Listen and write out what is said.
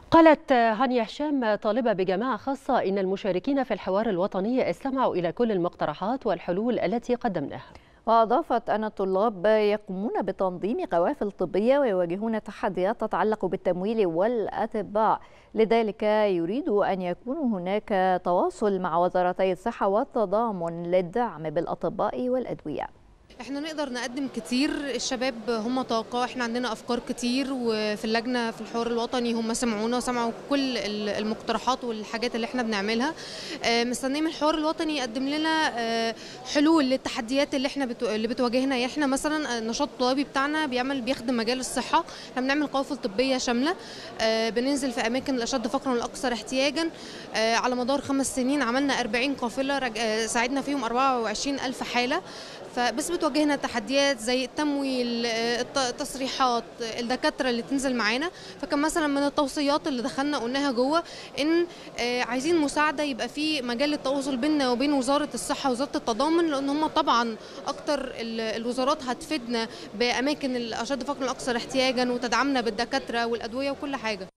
قالت هانيا هشام طالبة بجماعة خاصة إن المشاركين في الحوار الوطني استمعوا إلى كل المقترحات والحلول التي قدمناها وأضافت أن الطلاب يقومون بتنظيم قوافل طبية ويواجهون تحديات تتعلق بالتمويل والأطباء لذلك يريد أن يكون هناك تواصل مع وزارتي الصحة والتضامن للدعم بالأطباء والأدوية احنا نقدر نقدم كتير الشباب هم طاقة احنا عندنا افكار كتير وفي اللجنة في الحوار الوطني هم سمعونا وسمعوا كل المقترحات والحاجات اللي احنا بنعملها مستنيين من الحوار الوطني يقدم لنا حلول للتحديات اللي احنا بتو... اللي بتواجهنا احنا مثلا النشاط الطلابي بتاعنا بيعمل بيخدم مجال الصحة احنا بنعمل قوافل طبية شاملة بننزل في اماكن الاشد فقرا والاكثر احتياجا على مدار خمس سنين عملنا 40 قافلة رج... ساعدنا فيهم 24 ألف حالة فبس بتواجهنا تحديات زي التمويل التصريحات الدكاتره اللي تنزل معانا فكان مثلا من التوصيات اللي دخلنا قلناها جوه ان عايزين مساعده يبقى في مجال التواصل بيننا وبين وزاره الصحه ووزاره التضامن لان هم طبعا اكتر الوزارات هتفيدنا باماكن الاشد فقرا الاكثر احتياجا وتدعمنا بالدكاتره والادويه وكل حاجه